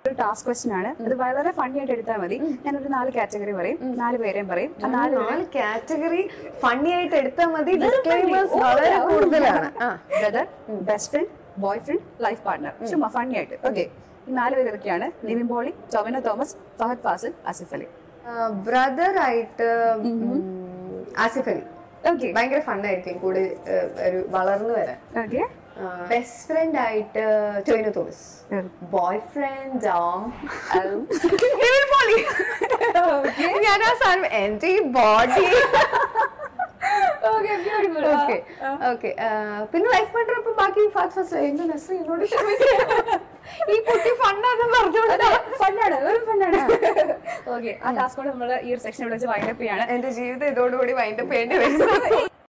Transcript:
ഒരു task question ആണ് അത് വളരെ ഫണ്ണി ആയിട്ട് എടുത്താൽ മതി ഞാനൊരു നാല് കാറ്റഗറി പറയും നാല് പേരെയും പറയും ആ നാല് പേര് നാല് കാറ്റഗറി ഫണ്ണി ആയിട്ട് എടുത്താൽ മതി ഡിസ്ക്ലൈമേഴ്സ് വളരെ കൂടുതലാണ് ആ brother best friend boy friend life partner ചുമ്മാ ഫണ്ണി ആയിട്ട് ഓക്കെ ഈ നാല് പേര് ഇതൊക്കെയാണ് നിവിൻ പോളി ടൊവിനോ തോമസ് ഫഹദ് ഫാസിൽ ആസിഫ് അലി ബ്രദർ ആയിട്ട് ഉം, ആസിഫ് അലി ഓക്കെ ഭയങ്കര ഫണ്ണായിരിക്കും കൂടി ഏഹ്, ഒരു വളർന്നു വരാൻ ഓക്കെ ബെസ്റ്റ് ഫ്രണ്ട് ആയിട്ട് ടൊയിനോ തോമസ് ബോയ് ഫ്രണ്ട് ഞാൻ ആ സാധനം എന്റെ ഈ ബോഡി ഓക്കെ ഓക്കെ പിന്നെ ലൈഫ് പാർട്ണർ ഇപ്പൊ ബാക്കി ഫാസ്റ്റ് ഫസ്റ്റ് എന്റെ നെസ് എന്നോട് ക്ഷമിക്കുക. ഈ കുട്ടി ഫണ്ണാന്ന് പറഞ്ഞോണ്ട് ഫണ്ണാണ് വെറും ഫണ്ണാണ് ഓക്കെ ആ ടാസ്കോട് നമ്മൾ ഈ ഒരു സെക്ഷൻ വിളിച്ച് വൈൻഡപ്പ് ചെയ്യാണ് എന്റെ ജീവിതം ഇതോടുകൂടി വൈൻഡപ്പ് ചെയ്യേണ്ടി വരുന്നു